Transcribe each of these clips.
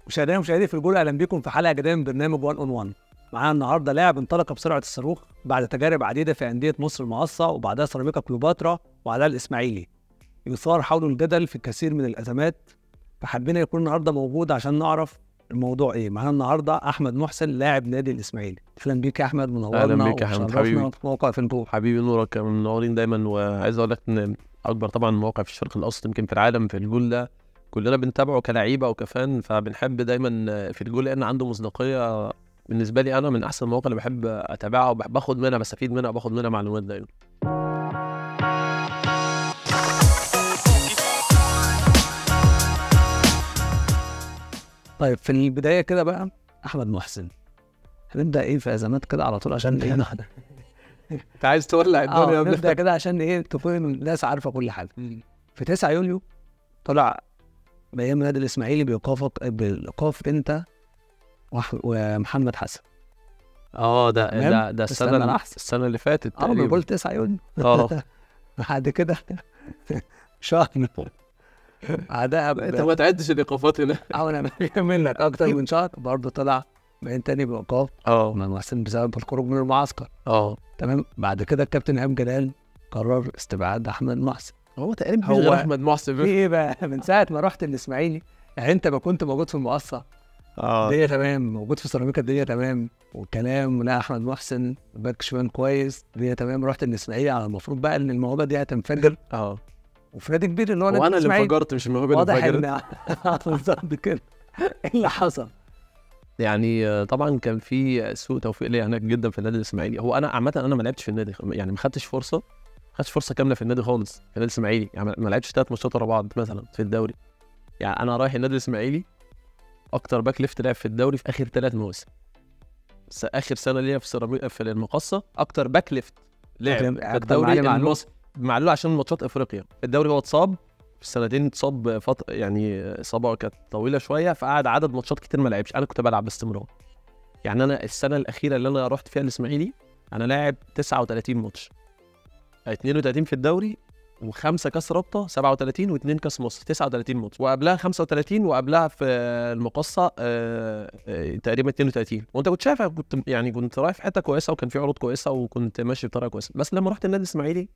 مشاهدينا ومشاهدي في الجول اهلا بكم في حلقه جديده من برنامج 1 اون 1 معانا النهارده لاعب انطلق بسرعه الصاروخ بعد تجارب عديده في انديه مصر المقاصه وبعدها سيراميكا كليوباترا وبعدها الاسماعيلي يثار حوله الجدل في الكثير من الازمات فحبينا يكون النهارده موجود عشان نعرف الموضوع ايه معانا النهارده احمد محسن لاعب نادي الاسماعيلي اهلا بيك يا احمد منورنا أهلاً بيك يا أحمد، وشرفنا حبيبي. في موقع في الجول حبيبي نورك منورين دايما وعايز اقول لك ان اكبر طبعا موقع في الشرق الاوسط يمكن في العالم في الجول ده كلنا بنتابعه كلعيبه وكفان فبنحب دايما في الجول لان عنده مصداقيه بالنسبه لي انا من احسن المواقع اللي بحب اتابعها وبحب اخد منها بستفيد منها باخد منها معلومات دايما طيب في البدايه كده بقى احمد محسن هنبدا ايه في ازمات كده على طول عشان ايه انت عايز تولع اه نبدا كده عشان ايه تكون الناس عارفه كل حاجه في 9 يوليو طلع بيان النادي الاسماعيلي بايقافك بايقاف انت وح- ومحمد حسن اه ده تمام؟ ده ده استنى السنه أنا أحسن. السنه اللي فاتت اه ما تقريبا قلت 9 يوليو اه بعد كده شهر بعدها ب- انت ما تعدش الايقافات هنا او انا منك اكتر من شهر برضه طلع بيان تاني بايقاف اه محمد محسن بسبب الخروج من المعسكر اه تمام بعد كده الكابتن ايهاب جلال قرر استبعاد احمد محسن هو تقريبا هو- مفيش غير احمد محسن في ايه بقى من ساعه ما رحت الاسماعيلي يعني انت ما كنت موجود في المقصه اه الدنيا تمام موجود في سيراميكا الدنيا تمام والكلام لا احمد محسن باك شمال كويس الدنيا تمام رحت الاسماعيلي على المفروض بقى ان الموهبه دي هتنفجر اه وفي نادي كبير اللي هو نادي وانا اللي الاسماعيلي انفجرت مش الموهبه اللي واضح انفجرت ان بالظبط كده ايه اللي حصل؟ يعني آه، طبعا كان في سوء توفيق ليا هناك جدا في النادي الاسماعيلي هو انا عامه انا ما لعبتش في النادي يعني ما خدتش فرصه ما خدتش فرصه كامله في النادي خالص في النادي الاسماعيلي يعني ما- ما لعبتش ثلاث ماتشات ورا بعض مثلا في الدوري يعني انا رايح النادي الاسماعيلي اكتر باك ليفت لعب في الدوري في اخر ثلاث مواسم س- اخر سنه ليا في سيراميكا في المقصه اكتر باك ليفت لعب أكتر- في أكتر الدوري معلم معلول. المصري معلول عشان ماتشات افريقيا في الدوري هو اتصاب في السنتين اتصاب فط... يعني اصابه كانت طويله شويه فقعد عدد ماتشات كتير ما لعبش انا كنت بلعب باستمرار يعني انا السنه الاخيره اللي انا رحت فيها الاسماعيلي انا لاعب 39 ماتش 32 في الدوري وخمسه كاس رابطه 37 واثنين كاس مصر 39 ماتش وقبلها 35 وقبلها في المقصه آه، آه، تقريبا 32 وانت كنت شايف أنا كنت يعني كنت رايح في حته كويسه وكان في عروض كويسه وكنت ماشي بطريقه كويسه بس لما رحت النادي الاسماعيلي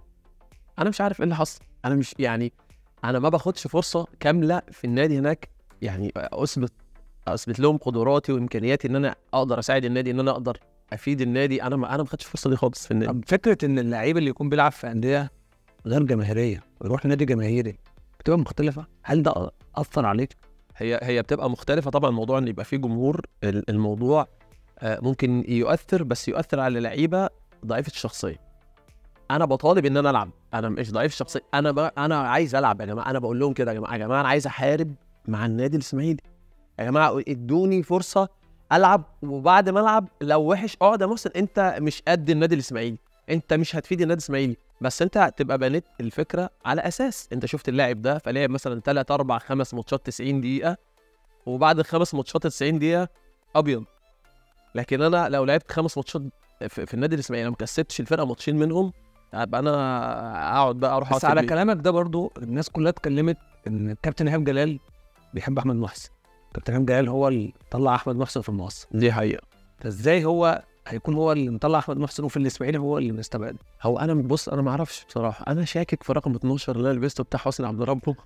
انا مش عارف ايه اللي حصل انا مش يعني انا ما باخدش فرصه كامله في النادي هناك يعني اثبت اثبت لهم قدراتي وامكانياتي ان انا اقدر اساعد النادي ان انا اقدر افيد النادي انا ما انا ما خدتش الفرصه دي خالص في النادي طب فكره ان اللعيب اللي يكون بيلعب في انديه غير جماهيريه ويروح نادي جماهيري بتبقى مختلفه هل ده اثر عليك؟ هي هي بتبقى مختلفه طبعا موضوع ان يبقى فيه جمهور ال- الموضوع آه، ممكن يؤثر بس يؤثر على لعيبه ضعيفه الشخصيه انا بطالب ان انا العب انا مش ضعيف الشخصيه انا ب... انا عايز العب يا جماعه انا بقول لهم كده يا جماعه يا جماعه انا عايز احارب مع النادي الاسماعيلي يا جماعه ادوني فرصه العب وبعد ما العب لو وحش اقعد يا محسن انت مش قد النادي الاسماعيلي انت مش هتفيد النادي الاسماعيلي بس انت تبقى بنيت الفكره على اساس انت شفت اللاعب ده فلعب مثلا 3 4 5 ماتشات 90 دقيقه وبعد الخمس ماتشات 90 دقيقه ابيض لكن انا لو لعبت خمس ماتشات في, في النادي الاسماعيلي ما كسبتش الفرقه ماتشين منهم ابقى انا اقعد بقى اروح بس أقعد في على البيت. كلامك ده برضو الناس كلها اتكلمت ان الكابتن ايهاب جلال بيحب احمد محسن كابتن ايهاب جلال هو اللي طلع احمد محسن في المقصه دي حقيقه فازاي هو هيكون هو اللي مطلع احمد محسن وفي الاسماعيلي هو اللي مستبعد هو انا بص انا ما اعرفش بصراحه انا شاكك في رقم 12 اللي انا لبسته بتاع حسني عبد ربه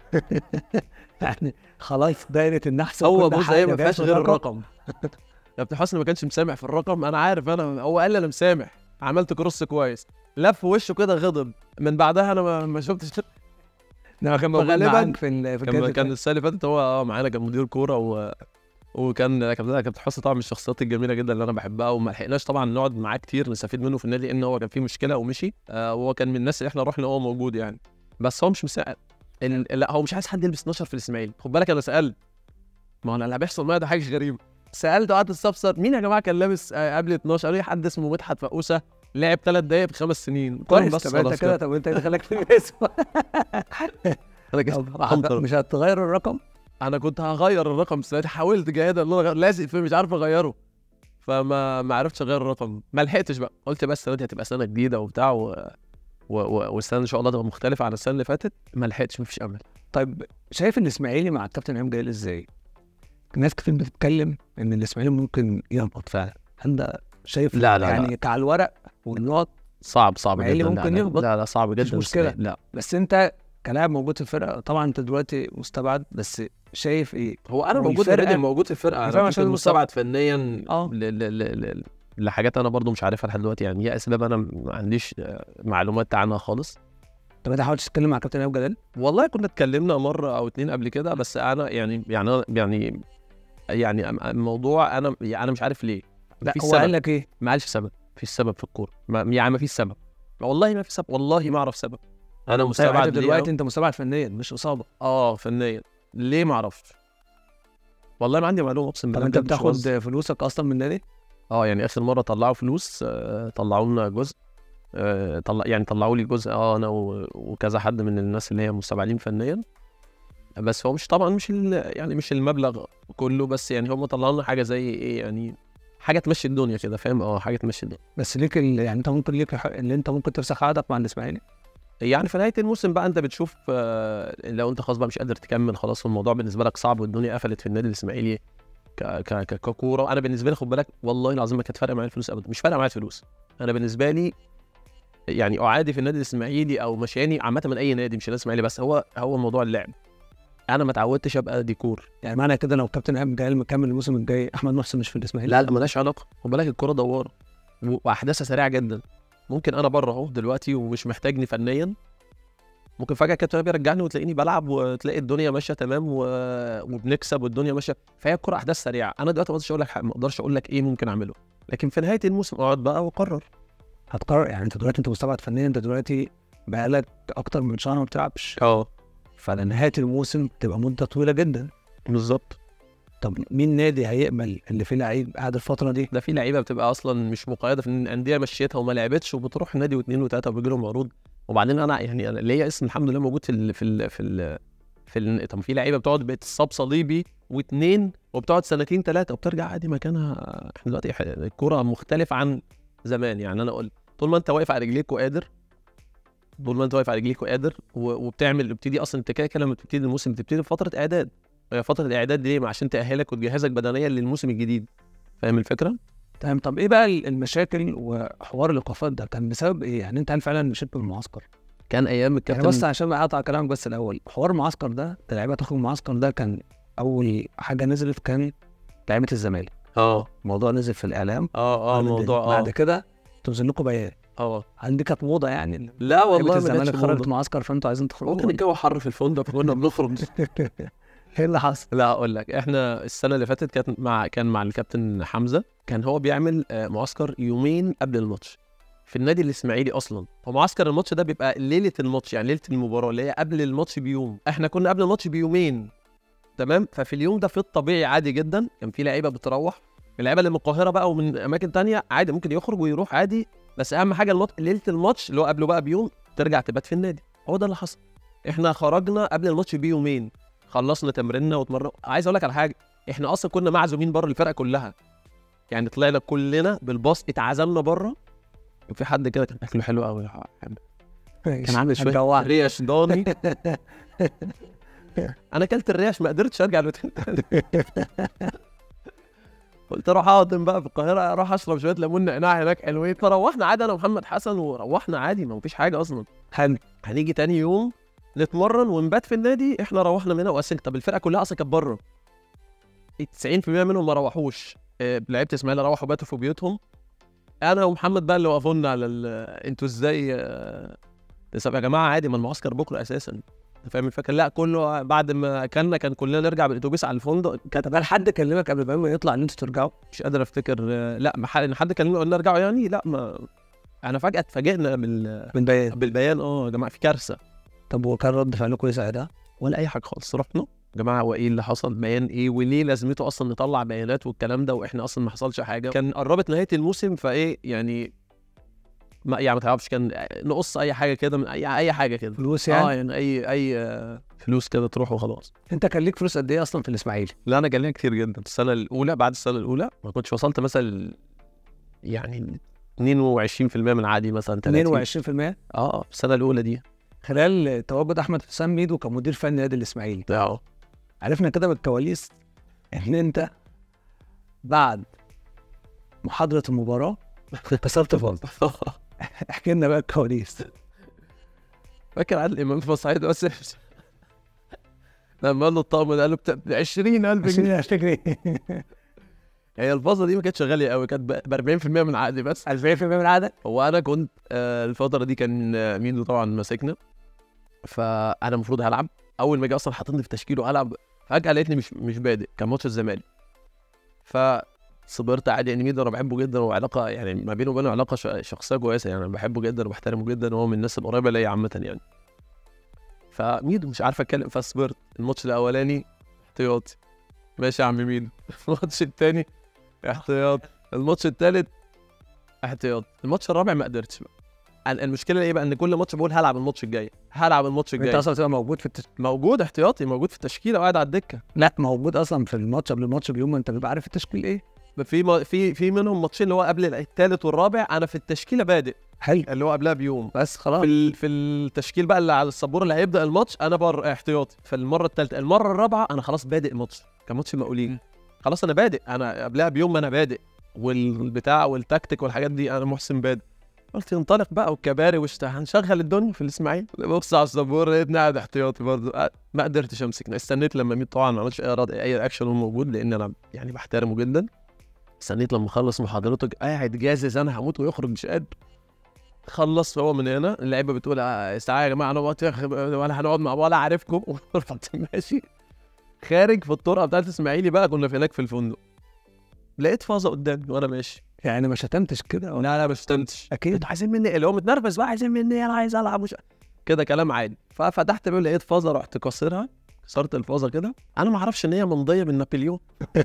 يعني خلاص دايره النحس هو وكل بص حاجة هي ما جاية فيهاش في غير الرقم. الرقم كابتن حسني ما كانش مسامح في الرقم انا عارف انا هو قال لي انا مسامح عملت كروس كويس لف وشه كده غضب من بعدها انا ما, ما شفتش انما كان موجود فغالباً معاك في ال- في كان الجهاز كان السنه اللي فاتت هو اه معانا كان مدير كوره و... وكان كابتن كابتن حسني طبعا من الشخصيات الجميله جدا اللي انا بحبها وما لحقناش طبعا نقعد معاه كتير نستفيد منه في النادي لان هو كان فيه مشكله ومشي آه وهو كان من الناس اللي احنا رحنا وهو موجود يعني بس هو مش مساعد ال- لا هو مش عايز حد يلبس 12 في الاسماعيلي خد بالك انا سالت ما هو انا اللي بيحصل معايا ده حاجه غريبه سالته قعدت استفسر مين يا جماعه كان لابس آه، قبل 12 قالوا لي حد اسمه مدحت فقوسه لعب ثلاث دقايق في خمس سنين قلت لهم كويس بس طب انت خلاص كده طب انت إيه اللي خلاك في الاسم انا كده طب أنطر. مش هتغير الرقم انا كنت هغير الرقم السنه دي حاولت جاهدا ان انا أغير- لازق فيه مش عارف اغيره فما ما عرفتش اغير الرقم ما لحقتش بقى قلت بس السنه دي هتبقى سنه جديده وبتاع و... و... و... والسنه ان شاء الله تبقى مختلفه عن السنه اللي فاتت ما لحقتش مفيش امل طيب شايف ان الاسماعيلي مع الكابتن ايهاب جلال ازاي؟ ناس كتير بتتكلم ان الاسماعيلي ممكن يهبط فعلا هل ده شايف لا لا يعني لا كعلى الورق والنقط صعب صعب إسماعيلي جدا ممكن لا, يهبط. لا لا صعب جدا مشكلة. الإسماعيلي. لا بس انت كلاعب موجود في الفرقه طبعا انت دلوقتي مستبعد بس شايف ايه هو انا هو موجود الفرقة- اوريدي موجود في الفرقه الفرقة انا عشان كنت المستوى. مستبعد فنيا اه ل- ل- ل- ل- لحاجات انا برضو مش عارفها لحد دلوقتي يعني هي اسباب انا ما عنديش آه، معلومات عنها خالص طب انت حاولت تتكلم مع كابتن ايهاب جلال والله كنا اتكلمنا مره او اتنين قبل كده بس انا يعني يعني أنا يعني يعني أم- الموضوع انا يعني انا مش عارف ليه لا مفيش هو قال سبب لك ايه ما قالش سبب مفيش سبب في الكوره ما يعني ما فيش سبب والله ما في سبب والله ما اعرف سبب انا طيب مستبعد انت ليه دلوقتي أو- انت مستبعد فنيا مش اصابه اه فنيا ليه ما اعرفش والله ما عندي معلومه اقسم طب بالله انت بجد مش بهزر. بتاخد فلوسك اصلا من النادي اه يعني اخر مره طلعوا فلوس آه، طلعوا لنا جزء آه، طلع يعني طلعوا لي جزء اه انا و- وكذا حد من الناس اللي هي مستبعدين فنيا بس هو مش طبعا مش ال- يعني مش المبلغ كله بس يعني هم طلعوا لنا حاجه زي ايه يعني حاجه تمشي الدنيا كده فاهم اه حاجه تمشي الدنيا بس ليك ال... يعني انت ممكن ليك الحق اللي انت ممكن تفسخ عقدك مع الاسماعيلي يعني في نهايه الموسم بقى انت بتشوف آه، لو انت خلاص بقى مش قادر تكمل خلاص والموضوع بالنسبه لك صعب والدنيا قفلت في النادي الاسماعيلي ك ك ك ككوره انا بالنسبه لي خد بالك والله العظيم ما كانت فارقه معايا الفلوس ابدا مش فارقه معايا الفلوس انا بالنسبه لي يعني اعادي في النادي الاسماعيلي او مشاني عامه من اي نادي مش الاسماعيلي بس هو هو موضوع اللعب انا ما اتعودتش ابقى ديكور يعني معنى كده لو كابتن ايهاب جلال مكمل الموسم الجاي احمد محسن مش في الاسماعيلي لا لا ملهاش علاقه خد بالك الكوره دواره و- واحداثها سريعه جدا ممكن انا بره اهو دلوقتي ومش محتاجني فنيا ممكن فجاه كابتن أيهاب يرجعني وتلاقيني بلعب وتلاقي الدنيا ماشيه تمام و... وبنكسب والدنيا ماشيه فهي الكوره احداث سريعه انا دلوقتي ما اقدرش اقول لك ح- ما اقدرش اقول لك ايه ممكن اعمله لكن في نهايه الموسم اقعد بقى واقرر هتقرر يعني انت دلوقتي انت مستبعد فنيا انت دلوقتي بقالك اكتر من شهر ما بتلعبش اه فلنهايه الموسم تبقى مده طويله جدا بالظبط طب مين نادي هيقبل اللي فيه لعيب قاعد الفتره دي ده في لعيبه بتبقى اصلا مش مقيده في ان الانديه مشيتها وما لعبتش وبتروح نادي واثنين وثلاثه وبيجي لهم عروض وبعدين انا يعني انا ليا اسم الحمد لله موجود في ال في ال في ال في ال طب في لعيبه بتقعد بتصاب صليبي واثنين وبتقعد سنتين ثلاثه وبترجع عادي مكانها احنا دلوقتي ح- الكوره مختلفه عن زمان يعني انا اقول طول ما انت واقف على رجليك وقادر طول ما انت واقف على رجليك وقادر و- وبتعمل بتبتدي اصلا انت كده كده لما بتبتدي الموسم بتبتدي بفتره اعداد هي فتره الاعداد دي ليه؟ عشان تاهلك وتجهزك بدنيا للموسم الجديد فاهم الفكره؟ تمام طب ايه بقى المشاكل وحوار الايقافات ده كان بسبب ايه يعني انت هل فعلا مشيت من المعسكر كان ايام يعني الكابتن بس عشان ما اقطع كلامك بس الاول حوار المعسكر ده اللعيبه تخرج من المعسكر ده كان اول حاجه نزلت كان لعيبه الزمالك اه الموضوع نزل في الاعلام اه اه بعد- الموضوع اه بعد كده تنزل لكم بيان اه هل دي كانت موضه يعني لا لعيبه والله ما الزمالك كانتش خرجت موضة. معسكر فانتوا عايزين تخرجوا ممكن الجو حر في الفندق فكنا بنخرج ايه اللي حصل؟ لا اقول لك احنا السنه اللي فاتت كانت مع كان مع الكابتن حمزه كان هو بيعمل آه، معسكر يومين قبل الماتش في النادي الاسماعيلي اصلا هو معسكر الماتش ده بيبقى ليله الماتش يعني ليله المباراه اللي هي قبل الماتش بيوم احنا كنا قبل الماتش بيومين تمام ففي اليوم ده في الطبيعي عادي جدا كان في لعيبه بتروح اللعيبه اللي من القاهره بقى ومن اماكن تانية عادي ممكن يخرج ويروح عادي بس اهم حاجه الماتش ليله الماتش اللي هو قبله بقى بيوم ترجع تبات في النادي هو ده اللي حصل احنا خرجنا قبل الماتش بيومين خلصنا تمريننا واتمرنا عايز اقول لك على حاجه احنا اصلا كنا معزومين بره الفرقه كلها يعني طلعنا كلنا بالباص اتعزمنا بره وفي حد كده كان اكله حلو قوي كان عامل شويه هتجوعني. ريش ضاني انا اكلت الريش ما قدرتش ارجع الاوتيل تاني قلت اروح اقعد بقى في القاهره اروح اشرب شويه ليمون نعناع هناك حلوين فروحنا عادي انا ومحمد حسن وروحنا عادي ما فيش حاجه اصلا حلو هنيجي تاني يوم نتمرن ونبات في النادي احنا روحنا من هنا واصل طب الفرقه كلها اصلا كانت بره 90% منهم ما روحوش آه، لعيبه اسماعيل روحوا باتوا في بيوتهم انا ومحمد بقى اللي وقفونا على ال- انتوا ازاي آه، طب يا جماعه عادي ما المعسكر بكره اساسا أنت فاهم الفكره لا كله بعد ما اكلنا كان كلنا نرجع بالاتوبيس على الفندق كانت طب هل حد كلمك قبل ما يطلع ان انتوا ترجعوا؟ مش قادر افتكر آه، لا ما حد إن حد كلمنا قلنا نرجعوا يعني لا ما انا فجاه اتفاجئنا بال... من بيان بالبيان اه يا جماعه في كارثه طب وكان رد فعلكم ايه ساعتها؟ ولا اي حاجه خالص رحنا يا جماعه هو ايه اللي حصل بيان ايه وليه لازمته اصلا نطلع بيانات والكلام ده واحنا اصلا ما حصلش حاجه كان قربت نهايه الموسم فايه يعني ما يعني ما تعرفش كان نقص اي حاجه كده من اي اي حاجه كده فلوس اه يعني؟ يعني اي اي آه، فلوس كده تروح وخلاص انت كان ليك فلوس قد ايه اصلا في الاسماعيلي؟ لا انا جالي كتير جدا السنه الاولى بعد السنه الاولى ما كنتش وصلت مثلا يعني 22% من عادي مثلا 30 22% اه آه، في السنه الاولى دي خلال تواجد احمد حسام ميدو كمدير فني نادي الاسماعيلي اه عرفنا كده من الكواليس ان انت بعد محاضره المباراه كسرت فاز احكي لنا بقى الكواليس فاكر عادل امام في صعيد بس لما قال له الطقم ده قال له ب 20000 جنيه عشان افتكر هي الفازه دي ما كانتش غاليه قوي كانت ب 40% من عقدي بس 2000% من عدد هو انا كنت آه، الفتره دي كان آه، ميدو طبعا ماسكنا فانا المفروض هلعب اول ما جه اصلا حاططني في تشكيله هلعب فجاه لقيتني مش مش بادئ كان ماتش الزمالك فصبرت عادي يعني ميدو انا بحبه جدا وعلاقه يعني ما بينه وبينه علاقه ش- شخصيه كويسه يعني انا بحبه جدا وبحترمه جدا وهو من الناس القريبه ليا عامه يعني فميدو مش عارف اتكلم فصبرت الماتش الاولاني احتياطي ماشي يا عم ميدو الماتش التاني احتياطي الماتش التالت احتياط الماتش الرابع ما قدرتش بقى ال- المشكله ايه بقى ان كل ماتش بقول هلعب الماتش الجاي هلعب الماتش انت الجاي اصلا بتبقى موجود في التش... موجود احتياطي موجود في التشكيله وقاعد على الدكه لا موجود اصلا في الماتش قبل الماتش بيوم ما انت بيبقى عارف التشكيل ايه في ما في في منهم ماتشين اللي هو قبل الثالث والرابع انا في التشكيله بادئ حلو اللي هو قبلها بيوم بس خلاص في ال- في التشكيل بقى اللي على السبوره اللي هيبدا الماتش انا بر احتياطي فالمره الثالثه المره الرابعه انا خلاص بادئ الماتش كان ماتش المقاولين خلاص انا بادئ انا قبلها بيوم ما انا بادئ والبتاع والتكتيك والحاجات دي انا محسن بادئ قلت انطلق بقى والكباري وش هنشغل الدنيا في الاسماعيلي ببص على السبوره لقيتني قاعد احتياطي برضه أه، ما قدرتش امسك استنيت لما ميت طبعا ما عملتش اي رد اي اكشن هو موجود لان انا يعني بحترمه جدا استنيت لما خلص محاضرته قاعد جازز انا هموت ويخرج مش قادر خلص هو من هنا اللعيبه بتقول آه، استعاء يا جماعه انا وقت ولا هنقعد مع بعض ولا عارفكم رحت ماشي خارج في الطرقه بتاعت الاسماعيلي بقى كنا في هناك في الفندق لقيت فازه قدامي وانا ماشي يعني ما شتمتش كده ولا لا لا ما شتمتش اكيد انتوا عايزين مني إيه؟ اللي هو متنرفز بقى عايزين مني إيه؟ انا عايز العب مش كده كلام عادي ففتحت بيقول لقيت فازه رحت كسرها كسرت الفازه كده انا ما اعرفش ان هي ممضيه من نابليون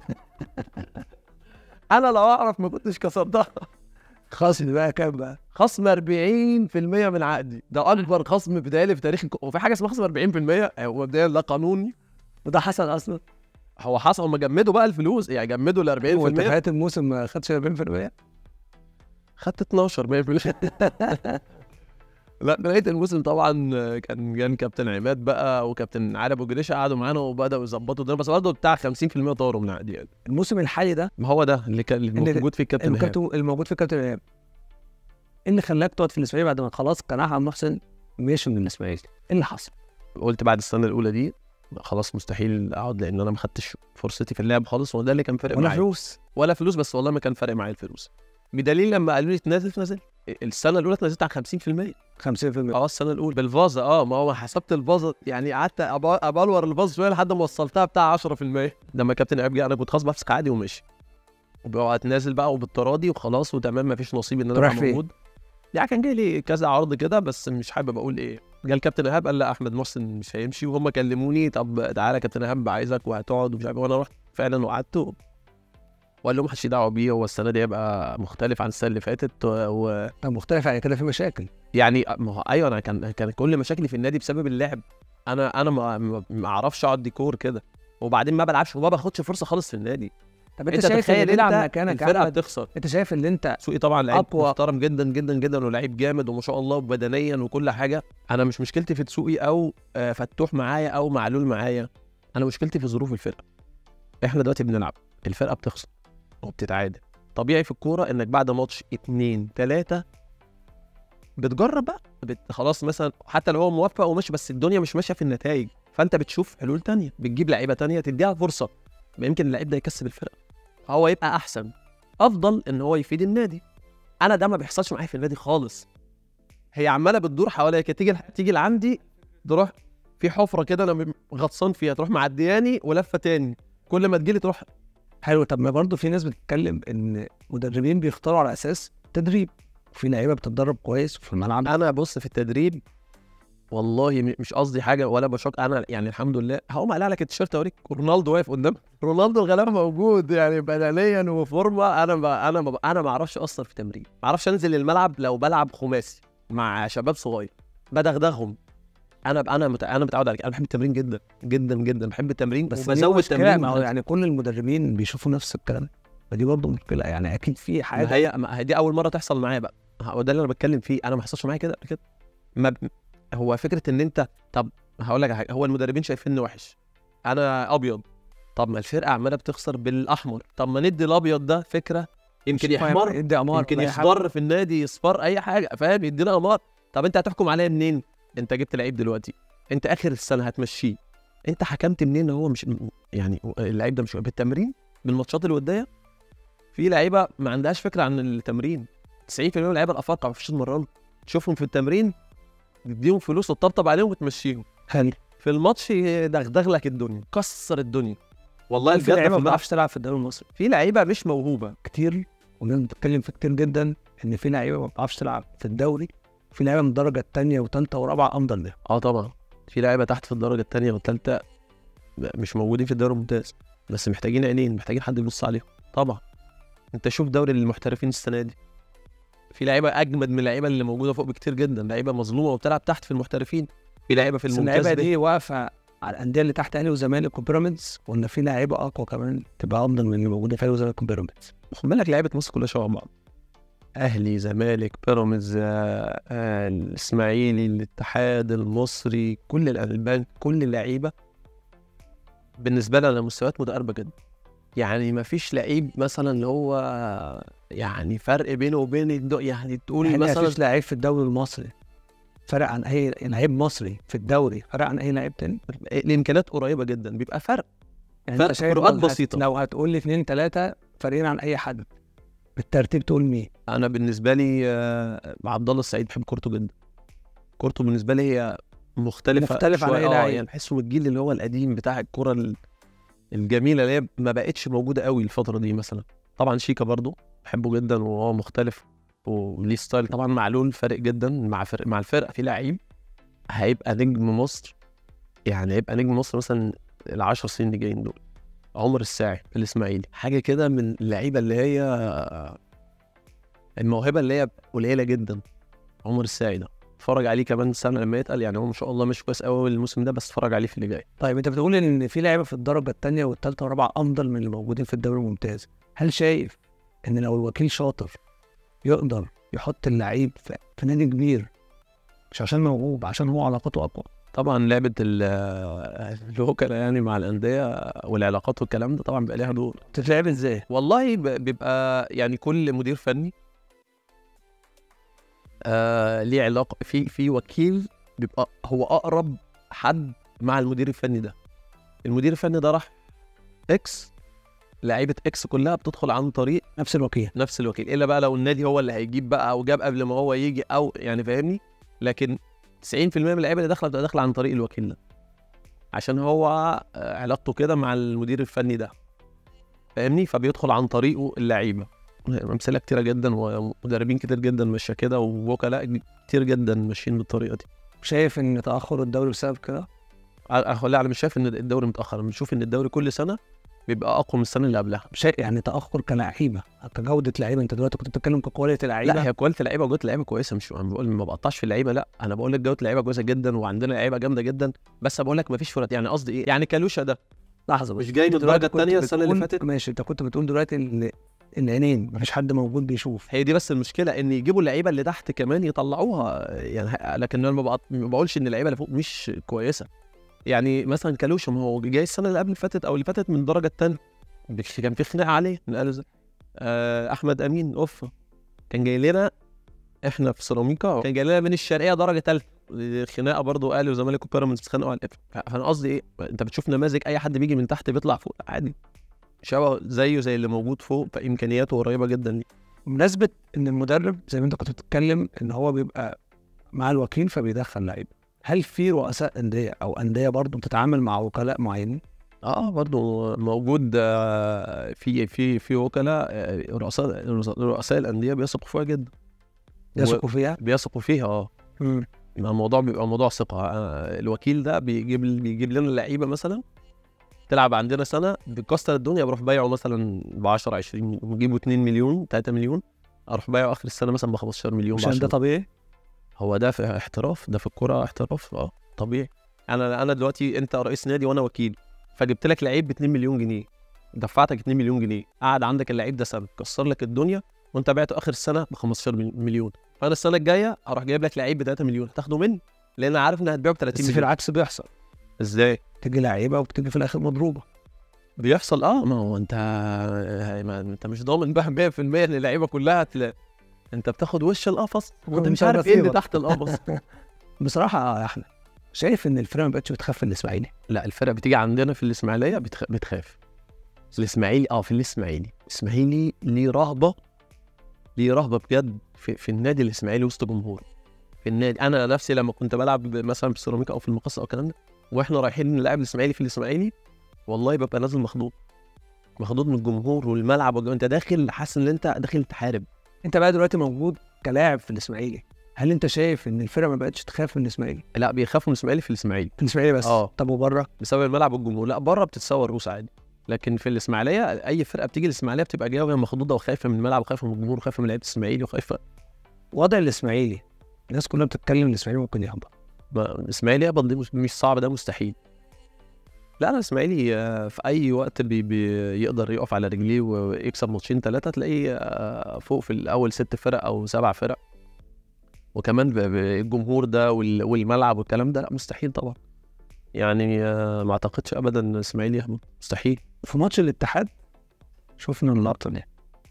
انا لو اعرف ما كنتش كسرتها خصم بقى كام بقى خصم 40% من عقدي ده اكبر خصم بدالي في تاريخ الك- هو في حاجه اسمها خصم 40% هو مبدئيا ده قانوني وده حصل اصلا هو حصل هم جمدوا بقى الفلوس يعني جمدوا ال وانت 40% فات الموسم ما خدش 40% خدت 12 100% لا نهايه الموسم طبعا كان كان كابتن عماد بقى وكابتن علي ابو جريشه قعدوا معانا وبداوا يظبطوا الدنيا بس برضه بتاع 50% طاروا من عقدي يعني الموسم الحالي ده ما هو ده اللي كان اللي اللي- موجود فيه الكابتن إيهاب. الكابتن الموجود في الكابتن ايهاب ايه اللي خلاك تقعد في الاسماعيلي بعد ما خلاص كان احمد محسن مشي من الاسماعيلي ايه اللي حصل؟ قلت بعد السنه الاولى دي خلاص مستحيل اقعد لان انا ما خدتش فرصتي في اللعب خالص وده اللي كان فارق ولا معايا فلوس ولا فلوس بس والله ما كان فارق معايا الفلوس بدليل لما قالوا لي تنزل تنزل السنه الاولى اتنزلت على 50% 50% اه السنه الاولى بالفازه اه ما هو حسبت الفازه يعني قعدت أب- ابلور الفازه شويه لحد ما وصلتها بتاع 10% لما كابتن ايهاب جه انا كنت خلاص بفسخ عادي ومشي وبقعد نازل بقى وبالتراضي وخلاص وتمام مفيش نصيب ان انا رايح ابقى فين؟ موجود يعني كان جاي لي كذا عرض كده بس مش حابب اقول ايه جه الكابتن ايهاب قال لا احمد محسن مش هيمشي وهم كلموني طب تعالى كابتن ايهاب عايزك وهتقعد ومش عارف إيه. وانا رحت فعلا وقعدت و- وقال لهم محدش دعوه بيه هو السنه دي هيبقى مختلف عن السنه اللي فاتت و... و... طب مختلف يعني كده في مشاكل يعني ما هو ايوه انا كان كان كل مشاكلي في النادي بسبب اللعب انا انا ما ما- ما اعرفش اقعد ديكور كده وبعدين ما بلعبش وما باخدش فرصه خالص في النادي طب انت, شايف تخيل ان انت انت مكانك الفرقه احمد بتخسر انت شايف ان انت سوقي طبعا لعيب أقوى. محترم جدا جدا جدا ولعيب جامد وما شاء الله بدنيا وكل حاجه انا مش مشكلتي في تسوقي او آه، فتوح معايا او معلول معايا انا مشكلتي في ظروف الفرقه احنا دلوقتي بنلعب الفرقه بتخسر وبتتعادل طبيعي في الكوره انك بعد ماتش اتنين تلاته بتجرب بقى بت... خلاص مثلا حتى لو هو موفق وماشي بس الدنيا مش ماشيه في النتائج فانت بتشوف حلول تانية بتجيب لعيبه تانية تديها فرصه ما يمكن اللعيب ده يكسب الفرقه هو يبقى احسن افضل ان هو يفيد النادي انا ده ما بيحصلش معايا في النادي خالص هي عماله بتدور حواليا كده تيجي تيجي لعندي تروح في حفره كده انا غطسان فيها تروح معدياني ولفه تاني كل ما تجيلي تروح حلو طب ما برضه في ناس بتتكلم ان مدربين بيختاروا على اساس تدريب وفي لعيبه بتتدرب كويس في الملعب انا بص في التدريب والله م- مش قصدي حاجه ولا بشك انا يعني الحمد لله هقوم اقلع لك التيشيرت اوريك رونالدو واقف قدام رونالدو الغلابه موجود يعني بدنيا وفورمه انا ما انا ما انا ما اعرفش اثر في التمرين ما اعرفش انزل الملعب لو بلعب خماسي مع شباب صغير بدغدغهم انا ب- انا مت... انا متعود على كده. انا بحب التمرين جدا جدا جدا بحب التمرين بس وبزود بزود تمرين تمرين ما هو يعني كل المدربين بيشوفوا نفس الكلام فدي برضه مشكله يعني اكيد في حاجه ما هي ما هي دي اول مره تحصل معايا بقى هو ده اللي انا بتكلم فيه انا ما حصلش معايا كده قبل كده ما ب... هو فكره ان انت طب هقول لك على حاجه هو المدربين شايفيني وحش انا ابيض طب ما الفرقه عماله بتخسر بالاحمر طب ما ندي الابيض ده فكره يمكن يحمر يدي امار يمكن ولا أي حاجة. يصدر في النادي يصفر اي حاجه فاهم يدينا امار طب انت هتحكم عليا منين انت جبت لعيب دلوقتي انت اخر السنه هتمشيه انت حكمت منين ان هو مش يعني اللعيب ده مش بالتمرين بالماتشات الوديه في لعيبه ما عندهاش فكره عن التمرين 90% من اللعيبه الافارقه ما فيش تمرنوا تشوفهم في التمرين تديهم فلوس وتطبطب عليهم وتمشيهم حلو في الماتش يدغدغ لك الدنيا كسر الدنيا والله في بجد لعيبه في ما الملعب بتعرفش تلعب في الدوري المصري في لعيبه مش موهوبه كتير والناس بتتكلم في كتير جدا ان في لعيبه ما بتعرفش تلعب في الدوري في لعيبه من الدرجه الثانيه وثالثه ورابعه افضل منها اه طبعا في لعيبه تحت في الدرجه الثانيه والثالثه مش موجودين في الدوري الممتاز بس محتاجين عينين محتاجين حد يبص عليهم طبعا انت شوف دوري المحترفين السنه دي في لعيبه اجمد من اللعيبه اللي موجوده فوق بكتير جدا لعيبه مظلومه وبتلعب تحت في المحترفين في لعيبه في بس الممتاز اللعيبه دي دي واقفه على الانديه اللي تحت اهلي وزمالك وبيراميدز ولا في لعيبه اقوى كمان تبقى افضل من اللي موجوده في اهلي وزمالك وبيراميدز خد بالك لعيبه مصر كلها شبه بعض اهلي زمالك بيراميدز آه، آه، الاسماعيلي الاتحاد المصري كل الالبان كل اللعيبه بالنسبه لي انا مستويات متقاربه جدا يعني ما فيش لعيب مثلا اللي هو يعني فرق بينه وبين الدو يعني تقول يعني مثلا مفيش لعيب في الدوري المصري فرق عن اي لعيب مصري في الدوري فرق عن اي لعيب تاني الامكانيات قريبه جدا بيبقى فرق يعني فرق انت شايف فروقات لو هت- بسيطة. لو هتقول لي اثنين ثلاثه فارقين عن اي حد بالترتيب تقول مين انا بالنسبه لي آه، عبد الله السعيد بحب كورته جدا كورته بالنسبه لي هي مختلفه مختلف عن شوية. أي اه لعيب. يعني بحسه من الجيل اللي هو القديم بتاع الكره ال- الجميله اللي هي ما بقتش موجوده قوي الفتره دي مثلا طبعا شيكا برضو بحبه جدا وهو مختلف وليه ستايل طبعا معلول فارق جدا مع فرق مع الفرقه في لعيب هيبقى نجم مصر يعني هيبقى نجم مصر مثلا العشر سنين اللي جايين دول عمر الساعي في الاسماعيلي حاجه كده من اللعيبه اللي هي الموهبه اللي هي قليله جدا عمر الساعي ده اتفرج عليه كمان سنه لما يتقل يعني هو ما شاء الله مش كويس قوي الموسم ده بس اتفرج عليه في اللي جاي طيب انت بتقول ان في لعيبه في الدرجه الثانيه والثالثه والرابعه افضل من اللي موجودين في الدوري الممتاز هل شايف ان لو الوكيل شاطر يقدر يحط اللعيب في, في نادي كبير مش عشان موهوب عشان هو علاقته اقوى طبعا لعبه ال- الوكلاء يعني مع الانديه والعلاقات والكلام ده طبعا بيبقى ليها دور تتلعب ازاي والله ب- بيبقى يعني كل مدير فني آه ليه علاقه في في وكيل بيبقى هو اقرب حد مع المدير الفني ده المدير الفني ده راح اكس لعيبه اكس كلها بتدخل عن طريق نفس الوكيل نفس الوكيل الا بقى لو النادي هو اللي هيجيب بقى او جاب قبل ما هو يجي او يعني فاهمني لكن 90% من اللعيبه اللي داخله بتبقى داخله عن طريق الوكيل ده عشان هو آه، علاقته كده مع المدير الفني ده فاهمني فبيدخل عن طريقه اللعيبه امثله كتيره جدا ومدربين كتير جدا ماشيه كده ووكلاء كتير جدا ماشيين بالطريقه دي شايف ان تاخر الدوري بسبب كده أ- لا انا مش شايف ان الدوري متاخر انا بشوف ان الدوري كل سنه بيبقى اقوى من السنه اللي قبلها شيء يعني تاخر كلاعيبه كجوده لعيبه انت دلوقتي كنت بتتكلم ككواليتي لعيبه لا هي كواليتي اللعيبه وجوده اللعيبه كويسه مش انا بقول ما بقطعش في اللعيبه لا انا بقول لك جوده اللعيبه كويسه جدا وعندنا لعيبه جامده جدا بس بقول لك ما فيش فرق يعني قصدي ايه يعني كالوشا ده لحظه مش بس. جاي من أنت دلوقتي الدرجة كنت التانية السنة اللي بتقول- فاتت؟ ماشي انت كنت بتقول دلوقتي ان العينين مفيش حد موجود بيشوف هي دي بس المشكله ان يجيبوا اللعيبه اللي تحت كمان يطلعوها يعني ه- لكن انا ما بقط- ما بقولش ان اللعيبه اللي فوق مش كويسه يعني مثلا كالوشا ما هو جاي السنه اللي قبل اللي فاتت او اللي فاتت من الدرجه الثانيه كان في خناقه عليه من قالوا زي آه احمد امين اوف كان جاي لنا احنا في سيراميكا كان جاي لنا من الشرقيه درجه ثالثه خناقه برضه اهلي وزمالك وبيراميدز اتخانقوا على القفل فانا قصدي ايه انت بتشوف نماذج اي حد بيجي من تحت بيطلع فوق عادي شبه زيه زي اللي موجود فوق فامكانياته قريبه جدا ليه بمناسبه ان المدرب زي ما انت كنت بتتكلم ان هو بيبقى مع الوكيل فبيدخل لعيبه هل في رؤساء انديه او انديه برضه بتتعامل مع وكلاء معينين اه برضه موجود آه، في في في وكلاء آه، رؤساء رؤساء الانديه بيثقوا فيها جدا يثقوا فيها بيثقوا فيها اه مم. ما الموضوع بيبقى موضوع ثقه آه، الوكيل ده بيجيب بيجيب لنا اللعيبه مثلا تلعب عندنا سنه بيكسر الدنيا بروح بايعه مثلا ب 10 20 نجيبه 2 مليون 3 مليون اروح بايعه اخر السنه مثلا ب 15 مليون ب عشان 10 ده طبيعي هو ده في احتراف ده في الكوره احتراف اه طبيعي انا انا دلوقتي انت رئيس نادي وانا وكيل فجبت لك لعيب ب 2 مليون جنيه دفعتك 2 مليون جنيه قعد عندك اللعيب ده سنه كسر لك الدنيا وانت بعته اخر السنه ب 15 مل- مليون فانا السنه الجايه اروح جايب لك لعيب ب 3 مليون هتاخده مني لان عارف ان هتبيعه ب 30 بس في مليون العكس بيحصل ازاي تيجي لعيبه وبتيجي في الاخر مضروبه بيحصل اه ما هو انت ما انت مش ضامن بقى 100% ان اللعيبه كلها تلا... انت بتاخد وش القفص وانت مش عارف ايه اللي نصيبك. تحت القفص بصراحه يا احمد شايف ان الفرقه ما بقتش بتخاف من الاسماعيلي لا الفرق بتيجي عندنا في الاسماعيليه بتخ... بتخاف الاسماعيلي اه في الاسماعيلي الاسماعيلي ليه رهبه ليه رهبه بجد في, في النادي الاسماعيلي وسط جمهور في النادي انا نفسي لما كنت بلعب مثلا في السيراميكا او في المقص او الكلام ده واحنا رايحين نلعب الاسماعيلي في الاسماعيلي والله ببقى نازل مخضوض مخضوض من الجمهور والملعب والجو. انت داخل حاسس ان انت داخل تحارب انت بقى دلوقتي موجود كلاعب في الاسماعيلي هل انت شايف ان الفرقه ما بقتش تخاف من الاسماعيلي لا بيخافوا من الاسماعيلي في الاسماعيلي في الاسماعيلي بس اه. طب وبره بسبب الملعب والجمهور لا بره بتتصور روس عادي لكن في الاسماعيليه اي فرقه بتيجي الاسماعيليه بتبقى جايه وهي مخضوضه وخايفه من الملعب وخايفه من الجمهور وخايفه من لعيبه الاسماعيلي وخايفه وضع الاسماعيلي الناس كلها بتتكلم الاسماعيلي ممكن يهبط ما- الاسماعيلي يهبط دي مش- مش صعب ده مستحيل لا انا الاسماعيلي آه، في اي وقت بي بيقدر يقف على رجليه ويكسب ماتشين ثلاثه تلاقيه آه، فوق في الاول ست فرق او سبع فرق وكمان ب- ب- الجمهور ده وال- والملعب والكلام ده لا مستحيل طبعا يعني آه، ما اعتقدش ابدا ان الاسماعيلي يهبط مستحيل في ماتش الاتحاد شفنا اللقطه دي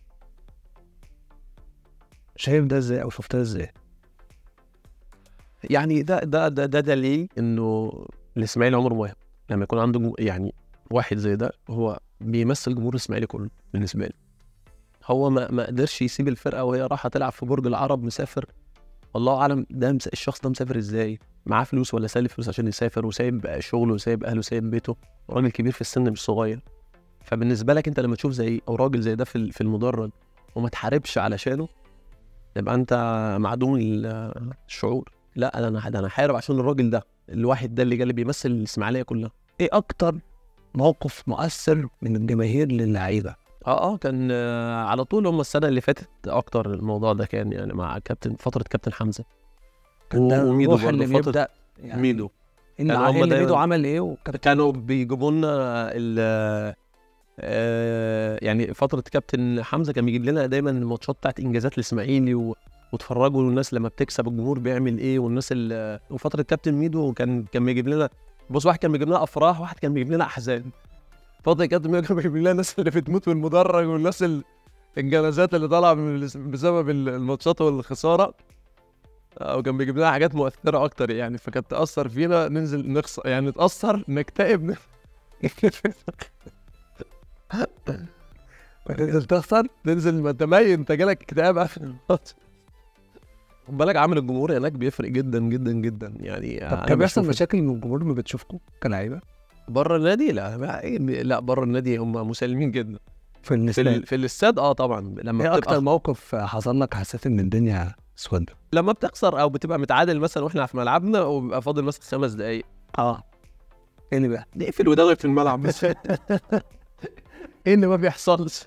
شايف ده ازاي او شفتها ازاي يعني ده ده ده, ده دليل انه الاسماعيلي عمره ما يهبط لما يكون عنده جمهور- يعني واحد زي ده هو بيمثل جمهور الاسماعيلي كله بالنسبه لي هو ما ما قدرش يسيب الفرقه وهي رايحه تلعب في برج العرب مسافر والله اعلم ده مس... الشخص ده مسافر ازاي معاه فلوس ولا سالف فلوس عشان يسافر وسايب شغله وسايب اهله وسايب بيته راجل كبير في السن مش صغير فبالنسبه لك انت لما تشوف زي او راجل زي ده في ال- في المدرج وما تحاربش علشانه يبقى انت معدوم ال- الشعور لا ده انا ده انا حارب عشان الراجل ده الواحد ده اللي جالي بيمثل الاسماعيليه كلها ايه اكتر موقف مؤثر من الجماهير للعيبه اه اه كان آه، على طول هم السنه اللي فاتت اكتر الموضوع ده كان يعني مع كابتن فتره كابتن حمزه كان ده وميدو الروح اللي برضه فترة بيبدا يعني ميدو ان كانوا ع- هم إيه اللي دايماً- ميدو عمل ايه وكابتن كانوا بيجيبوا لنا ال آه، يعني فتره كابتن حمزه كان بيجيب لنا دايما الماتشات بتاعت انجازات الاسماعيلي و... وتفرجوا الناس لما بتكسب الجمهور بيعمل ايه والناس ال... وفتره كابتن ميدو كان كان بيجيب لنا بص واحد كان بيجيب لنا افراح واحد كان بيجيب لنا احزان فتره كابتن ميدو كان بيجيب لنا الناس اللي بتموت في المدرج والناس ال... الجنازات اللي طالعه من الاس- بسبب ال- الماتشات والخساره او كان بيجيب لنا حاجات مؤثره اكتر يعني فكانت تاثر فينا ننزل نخسر يعني نتاثر نكتئب تنزل تخسر ننزل ما انت ميت انت جالك اكتئاب اخر الماتش خد بالك عامل الجمهور هناك بيفرق جدا جدا جدا يعني طب كان بيحصل مشاكل من الجمهور ما بتشوفكم كلاعيبه بره النادي لا ما- لا بره النادي هم مسالمين جدا في في, الاستاد ال... في الاستاد اه طبعا لما ايه بتبقى اكتر موقف حصل لك حسيت ان الدنيا اسودة لما بتخسر او بتبقى متعادل مثلا واحنا في ملعبنا وبيبقى فاضل مثلا خمس دقايق اه ايه اللي بقى نقفل ودغري في الملعب بس ايه اللي ما بيحصلش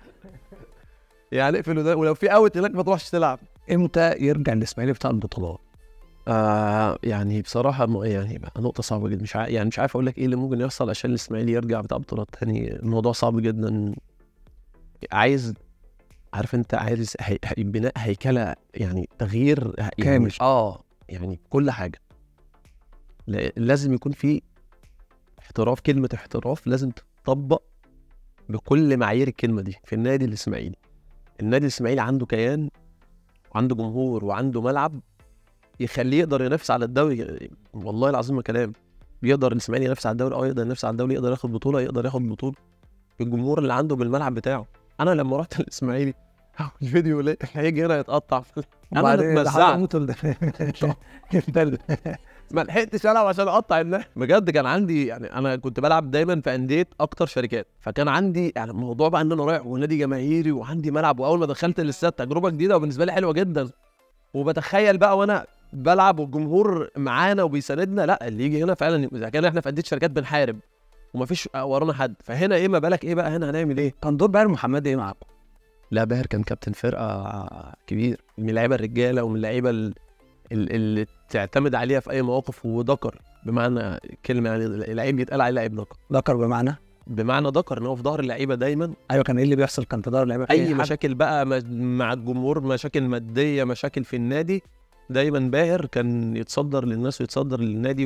يعني اقفل ودغري ولو في اوت هناك ما تروحش تلعب امتى يرجع الاسماعيلي بتاع البطولات آه يعني بصراحة م- يعني بقى نقطة صعبة جدا مش عارف يعني مش عارف أقول لك إيه اللي ممكن يحصل عشان الإسماعيلي يرجع بتاع بطولات تاني الموضوع صعب جدا عايز عارف أنت عايز هي... هي... بناء هيكلة يعني تغيير يعني كامل. آه يعني كل حاجة لا- لازم يكون في احتراف كلمة احتراف لازم تطبق بكل معايير الكلمة دي في النادي الإسماعيلي النادي الإسماعيلي عنده كيان وعنده جمهور وعنده ملعب يخليه يقدر ينافس على الدوري والله العظيم ما كلام يقدر الاسماعيلي ينافس على الدوري اه يقدر ينافس على الدوري يقدر ياخد بطوله يقدر ياخد بطوله بالجمهور اللي عنده بالملعب بتاعه انا لما رحت الاسماعيلي الفيديو ليه هيجي هنا يتقطع انا وبعدين ده اتمزعت حرام وتل- ده- ما لحقتش العب عشان اقطع الناس بجد كان عندي يعني انا كنت بلعب دايما في انديه اكتر شركات فكان عندي يعني الموضوع بقى ان انا رايح ونادي جماهيري وعندي ملعب واول ما دخلت الاستاد تجربه جديده وبالنسبه لي حلوه جدا وبتخيل بقى وانا بلعب والجمهور معانا وبيساندنا لا اللي يجي هنا فعلا اذا كان احنا في انديه شركات بنحارب ومفيش ورانا حد فهنا ايه ما بالك ايه بقى هنا هنعمل ايه كان دور باهر محمد ايه معاكم؟ لا باهر كان كابتن فرقه كبير من اللعيبه الرجاله ومن اللعيبه ال- ال- اللي تعتمد عليها في اي مواقف وذكر بمعنى كلمه يعني اللعيب يتقال عليه لعيب ذكر ذكر بمعنى بمعنى ذكر ان هو في ظهر اللعيبه دايما ايوه كان ايه اللي بيحصل كان تدار اللعيبه في اي حد؟ مشاكل بقى م- مع الجمهور مشاكل ماديه مشاكل في النادي دايما باهر كان يتصدر للناس ويتصدر للنادي و-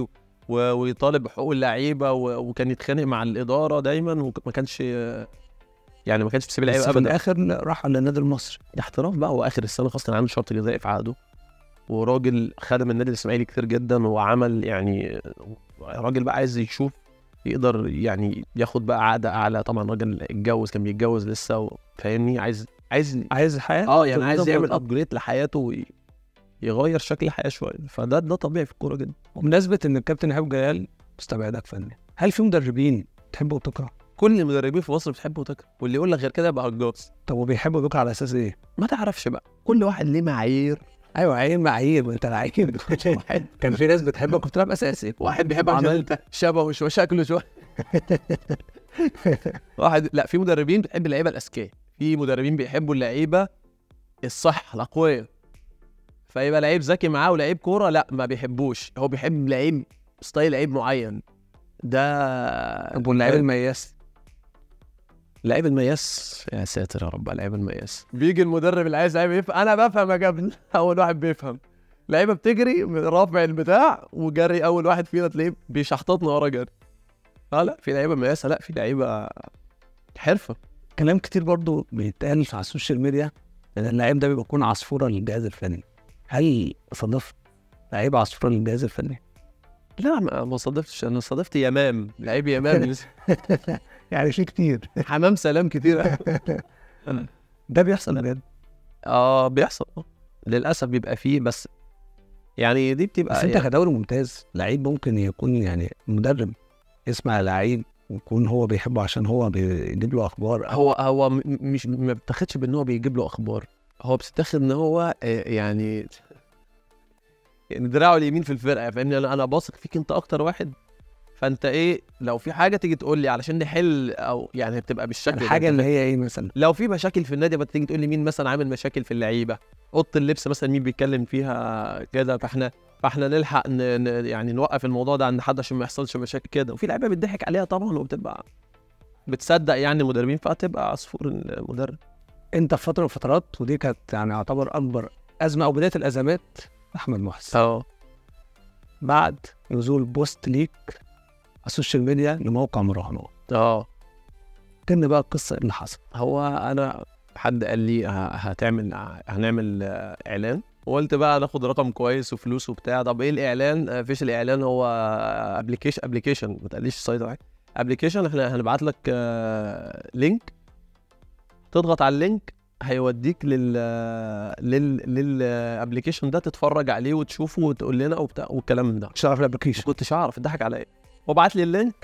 و- ويطالب بحقوق اللعيبه و- وكان يتخانق مع الاداره دايما وما كانش يعني ما كانش بيسيب اللعيبه بس في ابدا الاخر راح على النادي المصري احتراف بقى هو اخر السنه خلاص كان عنده شرط جزائي في عقده وراجل خدم النادي الاسماعيلي كتير جدا وعمل يعني راجل بقى عايز يشوف يقدر يعني ياخد بقى عقد اعلى طبعا راجل اتجوز كان بيتجوز لسه و- فاهمني عايز عايز عايز حياه اه يعني عايز تفضل يعمل الأب. ابجريد لحياته وي- يغير شكل الحياه شويه فده ده طبيعي في الكوره جدا وبمناسبه ان الكابتن ايهاب جلال مستبعدك فني هل في مدربين تحبه وتكره؟ كل المدربين في مصر بتحب وتكره واللي يقول لك غير كده يبقى هجاص طب وبيحبوا ويكره على اساس ايه؟ ما تعرفش بقى كل واحد ليه معايير ايوه عين معايير ما انت العين واحد كان في ناس بتحبك وبتلعب اساسي واحد بيحب عشان عملت- انت شبهه شويه شكله شويه واحد لا في مدربين بتحب اللعيبه الاذكياء في مدربين بيحبوا اللعيبه الصح الاقوياء فيبقى لعيب ذكي معاه ولعيب كوره لا ما بيحبوش هو بيحب لعيب ستايل لعيب معين ده طب واللعيب المياس لعيب المياس يا ساتر يا رب على لعيب المياس بيجي المدرب اللي عايز لعيب يفهم انا بفهم يا جبل اول واحد بيفهم لعيبه بتجري رافع البتاع وجري اول واحد فينا تلاقيه بيشحططنا ورا جري اه لا في لعيبه مياسه لا في لعيبه حرفه كلام كتير برضو بيتقال على السوشيال ميديا ان اللعيب ده بيكون عصفوره للجهاز الفني هل صادفت لعيب عصفوره للجهاز الفني؟ لا ما ما صادفتش انا صادفت يمام لعيب يمام يعني في كتير حمام سلام كتير ده بيحصل بجد اه بيحصل آه. للاسف بيبقى فيه بس يعني دي بتبقى بس انت يعني كدوري ممتاز لعيب ممكن يكون يعني مدرب يسمع لعيب ويكون هو بيحبه عشان هو بيجيب له اخبار هو هو م- مش ما بتاخدش بان هو بيجيب له اخبار هو بتتاخد ان هو آه، يعني يعني دراعه اليمين في الفرقه فاهمني انا انا باثق فيك انت اكتر واحد فانت ايه لو في حاجه تيجي تقول لي علشان نحل او يعني بتبقى بالشكل ده. الحاجه اللي هي ايه مثلا لو في مشاكل في النادي بتيجي تقول لي مين مثلا عامل مشاكل في اللعيبه اوضه اللبس مثلا مين بيتكلم فيها كده فاحنا فاحنا نلحق ن... ن... يعني نوقف الموضوع ده عند حد عشان ما يحصلش مشاكل كده وفي لعيبه بتضحك عليها طبعا وبتبقى بتصدق يعني المدربين فتبقى عصفور المدرب انت في فتره من الفترات ودي كانت يعني يعتبر اكبر ازمه او بدايه الازمات احمد محسن اه بعد نزول بوست ليك على السوشيال ميديا لموقع مراهنات اه كان بقى القصه إيه اللي حصل هو انا حد قال لي ه- هتعمل هنعمل آه، اعلان وقلت بقى ناخد رقم كويس وفلوس وبتاع طب ايه الاعلان آه، فيش الاعلان هو ابلكيشن ابلكيشن ما تقليش السايت معاك ابلكيشن احنا هنبعت لك آه، لينك تضغط على اللينك هيوديك لل لل للابلكيشن ده تتفرج عليه وتشوفه وتقول لنا وبتاع والكلام ده مش عارف ما الابلكيشن كنتش اعرف اتضحك عليا وبعت لي اللينك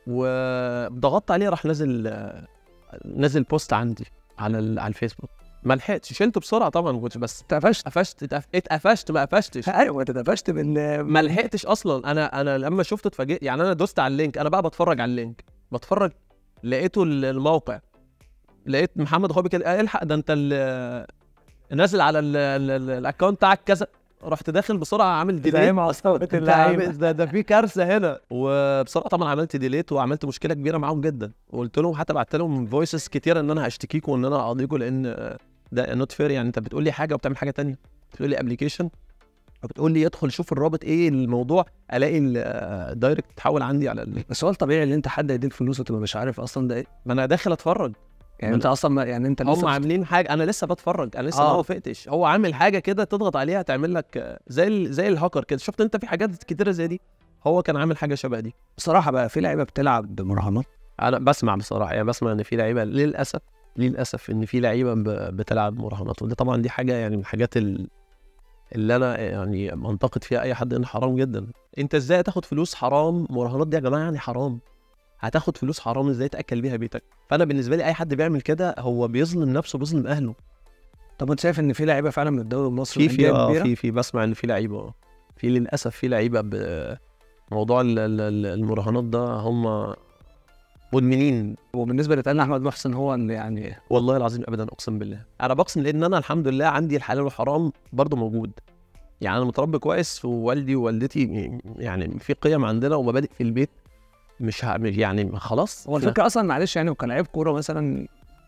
وضغطت عليه راح نازل نازل بوست عندي على ال- على الفيسبوك ما لحقتش شلته بسرعه طبعا ما كنتش بس اتقفشت قفشت اتقف- اتقفشت ما قفشتش ايوه انت اتقفشت من ما لحقتش اصلا انا انا لما شفته اتفاجئت يعني انا دوست على اللينك انا بقى بتفرج على اللينك بتفرج لقيته ال- الموقع لقيت محمد اخويا كده "آه، الحق ده انت ال- نازل على ال- ال- ال- الاكونت بتاعك كذا رحت داخل بسرعه عامل ديليت زعيم عصابه انت اللعيبه عامل- ده, ده في كارثه هنا وبصراحه طبعا عملت ديليت وعملت مشكله كبيره معاهم جدا وقلت لهم حتى بعت لهم فويسز كتيره ان انا هشتكيكم وان انا هقاضيكم لان آه، ده نوت فير يعني انت بتقول لي حاجه وبتعمل حاجه تانية بتقول لي ابلكيشن وبتقول لي ادخل شوف الرابط ايه الموضوع الاقي الدايركت اتحول عندي على ال... بس هو الطبيعي ان انت حد يديك فلوس وتبقى مش عارف اصلا ده ايه ما انا داخل اتفرج يعني انت اصلا ما يعني انت هم لسه عاملين حاجه انا لسه بتفرج انا لسه آه. ما وافقتش هو عامل حاجه كده تضغط عليها تعمل لك آه، زي ال... زي الهاكر كده شفت انت في حاجات كتيره زي دي هو كان عامل حاجه شبه دي بصراحه بقى في لعيبه بتلعب بمراهنات انا بسمع بصراحه يعني بسمع ان في لعيبه للاسف للاسف ان في لعيبه ب- بتلعب مراهنات ودي طبعا دي حاجه يعني من الحاجات ال- اللي انا يعني منتقد فيها اي حد ان حرام جدا انت ازاي تاخد فلوس حرام مراهنات دي يا جماعه يعني حرام هتاخد فلوس حرام ازاي تاكل بيها بيتك فانا بالنسبه لي اي حد بيعمل كده هو بيظلم نفسه بيظلم اهله طب انت شايف ان في لعيبه فعلا من الدوري المصري في في أندية اه كبيرة؟ في في بسمع ان في لعيبه اه في للاسف في لعيبه ب- موضوع ال- ال- ال- المراهنات ده هم مدمنين وبالنسبه لتاني احمد محسن هو اللي يعني والله العظيم ابدا اقسم بالله انا بقسم لان انا الحمد لله عندي الحلال والحرام برضه موجود يعني انا متربي كويس ووالدي ووالدتي يعني في قيم عندنا ومبادئ في البيت مش ه... مش- يعني خلاص هو الفكره اصلا معلش يعني وكلاعب كوره مثلا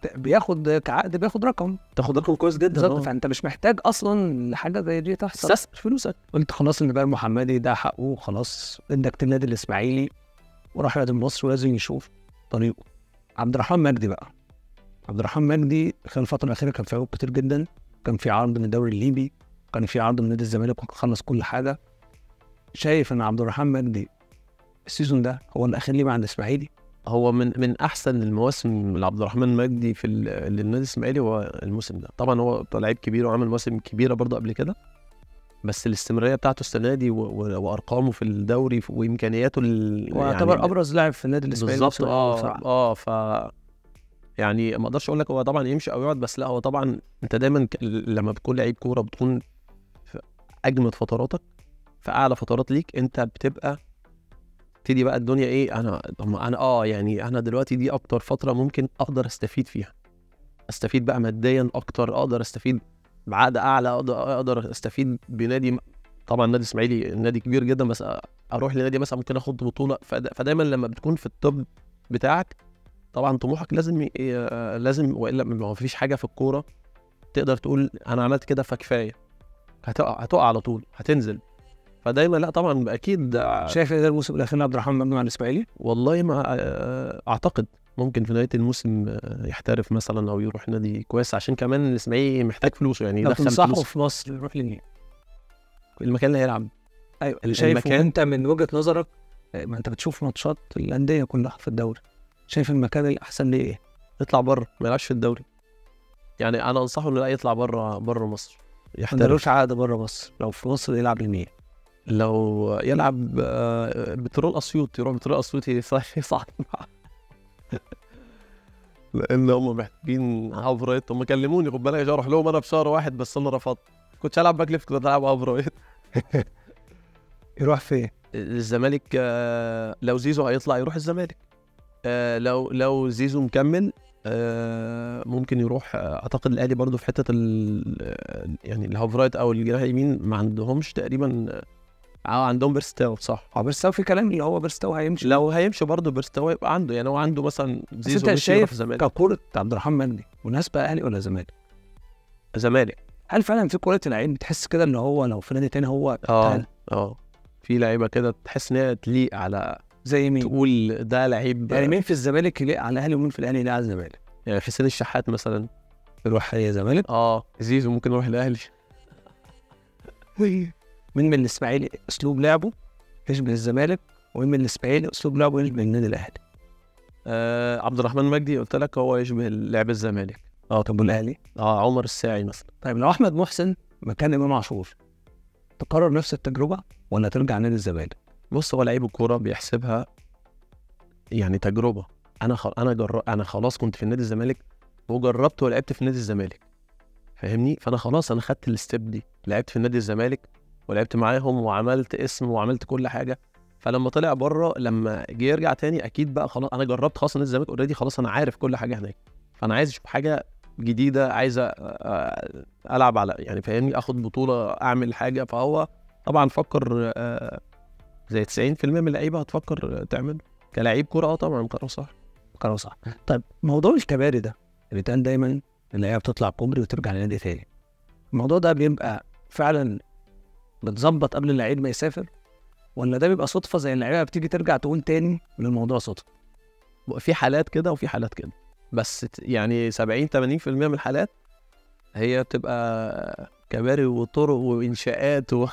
بياخد كعقد بياخد رقم تاخد رقم كويس جدا بالظبط آه. فانت مش محتاج اصلا لحاجه زي دي تحصل استثمر فلوسك قلت خلاص ان بقى المحمدي ده حقه خلاص ادك النادي الاسماعيلي وراح نادي مصر ولازم يشوف طريقه عبد الرحمن مجدي بقى عبد الرحمن مجدي خلال الفتره الاخيره كان في عروض كتير جدا كان في عرض من الدوري الليبي كان في عرض من نادي الزمالك وكان خلص كل حاجه شايف ان عبد الرحمن مجدي السيزون ده هو الاخير ليه مع الاسماعيلي هو من من احسن المواسم لعبد الرحمن مجدي في ال- للنادي الاسماعيلي هو الموسم ده طبعا هو لعيب كبير وعمل مواسم كبيره برضه قبل كده بس الاستمراريه بتاعته السنه دي و- و- وارقامه في الدوري ف- وامكانياته ال- واعتبر يعني ابرز لاعب في النادي الاسماعيلي بالظبط الموسم اه الأول بصراحة. اه ف يعني ما اقدرش اقول لك هو طبعا يمشي او يقعد بس لا هو طبعا انت دايما ك- لما بتكون لعيب كوره بتكون في اجمد فتراتك في اعلى فترات ليك انت بتبقى تبتدي بقى الدنيا ايه انا طب ما انا اه يعني انا دلوقتي دي اكتر فتره ممكن اقدر استفيد فيها استفيد بقى ماديا اكتر اقدر استفيد بعقد اعلى اقدر اقدر استفيد بنادي م- طبعا النادي الاسماعيلي نادي كبير جدا بس أ- اروح لنادي مثلا ممكن اخد بطوله فدا فدايما لما بتكون في التوب بتاعك طبعا طموحك لازم ي- ي- لازم والا ما فيش حاجه في الكوره تقدر تقول انا عملت كده فكفايه هتقع هتقع على طول هتنزل فدايما لا طبعا اكيد شايف ان ده الموسم الاخير لعبد الرحمن مجدي مع الاسماعيلي والله ما آه، اعتقد ممكن في نهايه الموسم آه، يحترف مثلا او يروح نادي كويس عشان كمان الاسماعيلي محتاج فلوسه يعني لو يدخل تنصحه فلوس في مصر يروح لمين؟ المكان اللي هيلعب ايوه ال- شايف المكان- انت من وجهه نظرك آه، ما انت بتشوف ماتشات الانديه كلها في الدوري شايف المكان الاحسن ليه ايه؟ يطلع بره ما يلعبش في الدوري يعني انا انصحه انه لا يطلع بره بره مصر ما يحترف عندلوش عقد بره مصر لو في مصر يلعب لمين؟ لو يلعب آه، بترول اسيوط يروح بترول اسيوط يصعد معاه لان هم محتاجين هاف رايت هم كلموني خد بالك اروح لهم انا في شهر واحد بس انا رفضت كنت هلعب باك ليفت كنت هلعب هاف رايت يروح فين؟ الزمالك آه، لو زيزو هيطلع يروح الزمالك آه، لو لو زيزو مكمل آه، ممكن يروح آه، اعتقد الاهلي برضو في حته ال آه، يعني الهاف رايت او الجناح اليمين ما عندهمش تقريبا اه عندهم بيرستاو صح اه بيرستاو في كلام اللي هو بيرستاو هيمشي لو هيمشي برضه بيرستاو يبقى عنده يعني هو عنده مثلا بس زيزو انت مشي يروح شايف الزمالك ككوره عبد الرحمن مجدي مناسبه اهلي ولا زمالك؟ زمالك هل فعلا في كوره العين بتحس كده ان هو لو في نادي تاني هو اه تعال. اه في لعيبه كده تحس ان هي تليق على زي مين؟ تقول ده لعيب يعني مين في الزمالك يليق على الاهلي ومين في الاهلي يليق على الزمالك؟ يعني حسين الشحات مثلا يروح هي زمالك اه زيزو ممكن يروح الاهلي مين من الاسماعيلي اسلوب لعبه يشبه الزمالك ومين من الاسماعيلي اسلوب لعبه يشبه النادي الاهلي آه عبد الرحمن مجدي قلت لك هو يشبه لعب الزمالك اه طب والاهلي اه عمر الساعي مثلا طيب لو احمد محسن مكان امام عاشور تكرر نفس التجربه ولا ترجع نادي الزمالك؟ بص هو لعيب الكوره بيحسبها يعني تجربه انا خل... انا جر... انا خلاص كنت في النادي الزمالك وجربت ولعبت في نادي الزمالك فاهمني فانا خلاص انا خدت الستيب دي لعبت في نادي الزمالك ولعبت معاهم وعملت اسم وعملت كل حاجه فلما طلع بره لما جه يرجع تاني اكيد بقى خلاص انا جربت خلاص نادي الزمالك اوريدي خلاص انا عارف كل حاجه هناك فانا عايز اشوف حاجه جديده عايز أ- أ- العب على يعني فاهمني اخد بطوله اعمل حاجه فهو طبعا فكر آه، زي 90% من اللعيبه هتفكر تعمل كلاعب كوره اه طبعا قرار صح قرار صح طيب موضوع الكباري ده اللي بيتقال دايما اللعيبه بتطلع كوبري وترجع لنادي تاني الموضوع ده بيبقى فعلا متظبط قبل اللعيب ما يسافر ولا ده بيبقى صدفه زي اللعيبه بتيجي ترجع تقول تاني من الموضوع صدفه في حالات كده وفي حالات كده بس ت- يعني 70 80% من الحالات هي بتبقى كباري وطرق وانشاءات و...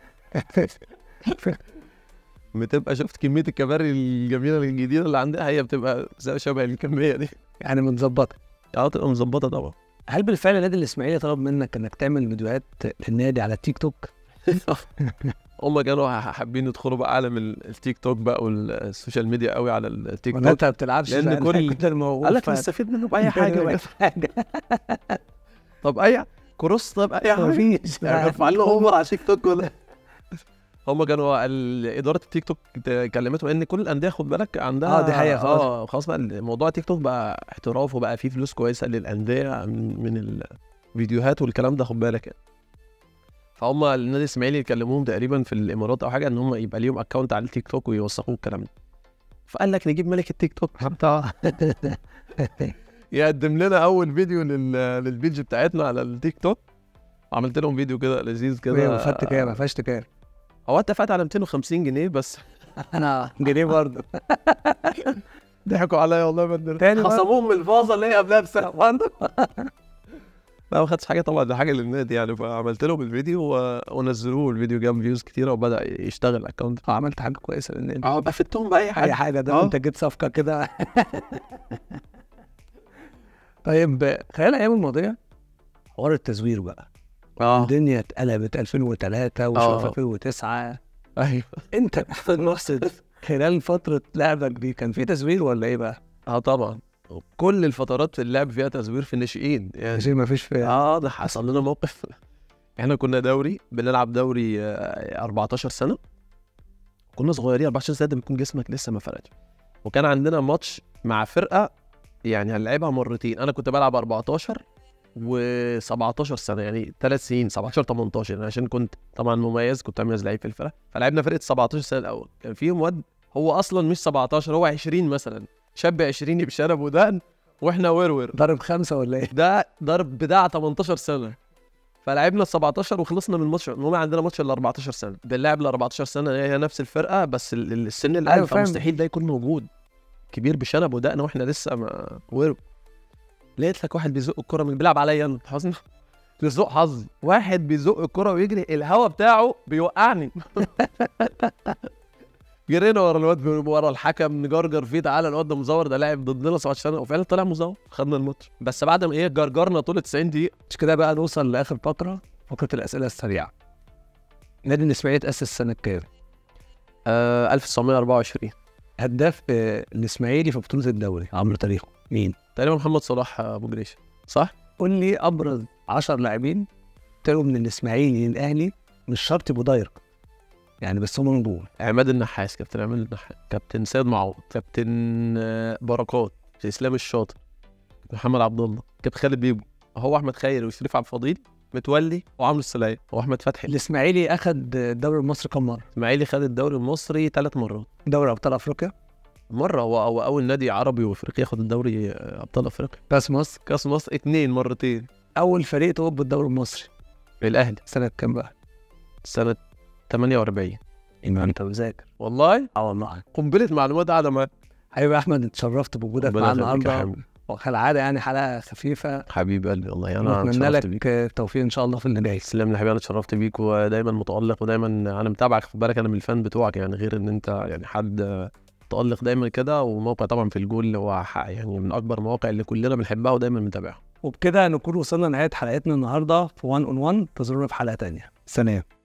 بتبقى شفت كميه الكباري الجميله الجديده اللي عندها هي بتبقى زي شبه الكميه دي يعني متظبطه اه تبقى مظبطه طبعا هل بالفعل النادي الاسماعيلي طلب منك انك تعمل فيديوهات للنادي على التيك توك هم كانوا ح- حابين يدخلوا بقى عالم ال- التيك توك بقى والسوشيال ميديا قوي على التيك ولا توك انت ما بتلعبش لأن لأن كل- كل الموضوع قال لك نستفيد منه باي حاجه بقى. حاجه طب اي كروس طب اي حاجه مفيش ارفع له اوفر على تيك توك ولا هم كانوا ال- اداره التيك توك ت- كلمتهم ان كل الانديه خد بالك عندها آه، دي حقيقة خلاص. اه خلاص بقى موضوع تيك توك بقى احتراف وبقى فيه فلوس كويسه للانديه من من الفيديوهات والكلام ده خد بالك يعني فهم النادي الاسماعيلي كلموهم تقريبا في الامارات او حاجه ان هم يبقى ليهم اكونت على التيك توك ويوثقوا الكلام ده فقال لك نجيب ملك التيك توك يقدم لنا اول فيديو لل... للبيج بتاعتنا على التيك توك عملت لهم فيديو كده لذيذ وهي كده وفدت كام قفشت كام هو اتفقت على 250 جنيه بس انا جنيه برضه ضحكوا عليا والله يا بدر تاني مرة؟ خصموهم من الفازه اللي هي قبلها بسنه برضه لا ما خدتش حاجه طبعا ده حاجه للنادي يعني فعملت لهم الفيديو و... ونزلوه الفيديو جاب فيوز كتيره وبدا يشتغل الاكونت عملت حاجه كويسه لان اه بفدتهم باي اي حاجه حاجه ده آه. انت جيت صفقه كده طيب خلال الايام الماضيه حوار التزوير بقى اه الدنيا اتقلبت 2003 وشوف آه. 2009 ايوه انت محمد محسن خلال فتره لعبك دي كان في تزوير ولا ايه بقى؟ اه طبعا كل الفترات في اللعب فيها تزوير في الناشئين يعني شيء ما فيش فيها اه ده حصل لنا موقف احنا كنا دوري بنلعب دوري آه، 14 سنه كنا صغيرين 14 سنه ده بيكون جسمك لسه ما فرقش وكان عندنا ماتش مع فرقه يعني هنلعبها مرتين انا كنت بلعب 14 و17 سنه يعني ثلاث سنين 17 18 يعني عشان كنت طبعا مميز كنت اميز لعيب في الفرقه فلعبنا فرقه 17 سنه الاول كان فيهم واد هو اصلا مش 17 هو 20 مثلا شاب 20 بشنب ودقن واحنا ورور ضرب خمسه ولا ايه؟ ده ضرب بتاع 18 سنه فلعبنا ال 17 وخلصنا من الماتش المهم عندنا ماتش ال 14 سنه بنلعب ال 14 سنه هي نفس الفرقه بس ال- ال- السن اللي أيوة أيوة فاهم. مستحيل ده يكون موجود كبير بشنب ودقن واحنا لسه ما ورو لقيت لك واحد بيزق الكره من بيلعب عليا انا حظنا لسوء حظي واحد بيزق الكره ويجري الهوا بتاعه بيوقعني جرينا ورا الواد ورا الحكم نجرجر فيه تعالى الواد ده مزور ده لاعب ضدنا 17 سنه وفعلا طلع مزور خدنا الماتش بس بعد ما ايه جرجرنا طول 90 دقيقه مش كده بقى نوصل لاخر فقره فقره الاسئله السريعه نادي الاسماعيلي اتاسس سنه كام؟ آه 1924 هداف آه، الاسماعيلي في بطوله الدوري عبر تاريخه مين؟ تقريبا محمد صلاح آه، ابو جريشه صح؟ قول لي ابرز 10 لاعبين طلعوا من الاسماعيلي للاهلي مش شرط يبقوا دايركت يعني بس هم نجوم عماد النحاس كابتن عماد النحاس كابتن سيد معوض كابتن آه، بركات اسلام الشاطر محمد عبد الله كابتن خالد بيبو هو احمد خير وشريف عبد الفضيل متولي وعمرو السلاي واحمد فتحي الاسماعيلي اخد الدوري المصري كم مره؟ اسماعيلي خد الدوري المصري ثلاث مرات دوري ابطال افريقيا مره هو هو اول نادي عربي وافريقي ياخد الدوري آه، ابطال افريقيا كاس مصر كاس مصر اتنين مرتين اول فريق توب بالدوري المصري الاهلي سنه كام بقى؟ سنه 48 يبقى انت مذاكر والله اه والله قنبله معلومات قاعده معاك حبيبي يا احمد اتشرفت بوجودك ربنا معانا يخليك يا النهارده حبيبي. وكالعاده يعني حلقه خفيفه حبيب قلبي والله انا ونتمنى اتشرفت لك بيك التوفيق ان شاء الله في اللي جاي تسلم لي يا حبيبي انا اتشرفت بيك ودايما متالق ودايما انا متابعك خد بالك انا من الفان بتوعك يعني غير ان انت يعني حد متالق دايما كده وموقع طبعا في الجول اللي هو حق- يعني من اكبر المواقع اللي كلنا بنحبها ودايما بنتابعها وبكده نكون وصلنا لنهايه حلقتنا النهارده في 1 اون 1 انتظرونا في حلقه تانية سلام